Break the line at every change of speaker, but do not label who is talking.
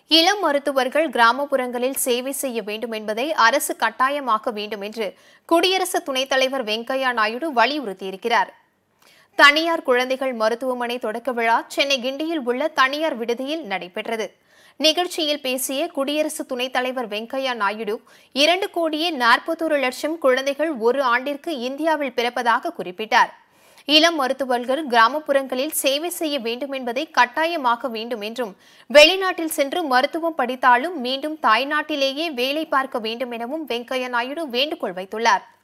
இளம் மருத்துவர்கள் கிராமப்புறங்களில் சேவை செய்ய வேண்டும் என்பதை அரசு கட்டாயமாக்க வேண்டும் என்று குடியரசு துணைத் தலைவர் வெங்கையா நாயுடு வலியுறுத்தியிருக்கிறார் தனியார் குழந்தைகள் மருத்துவமனை தொடக்க விழா சென்னை கிண்டியில் உள்ள தனியார் விடுதியில் நடைபெற்றது நிகழ்ச்சியில் பேசிய குடியரசு துணைத் தலைவர் வெங்கையா நாயுடு இரண்டு கோடியே நாற்பத்தோரு லட்சம் குழந்தைகள் ஒரு ஆண்டிற்கு இந்தியாவில் பிறப்பதாக குறிப்பிட்டார் இளம் மருத்துவர்கள் கிராமப்புறங்களில் சேவை செய்ய வேண்டும் என்பதை கட்டாயமாக்க வேண்டும் என்றும் வெளிநாட்டில் சென்று மருத்துவம் படித்தாலும் மீண்டும் தாய்நாட்டிலேயே வேலை பார்க்க வேண்டும் எனவும் வெங்கையா நாயுடு வேண்டுகோள் வைத்துள்ளார்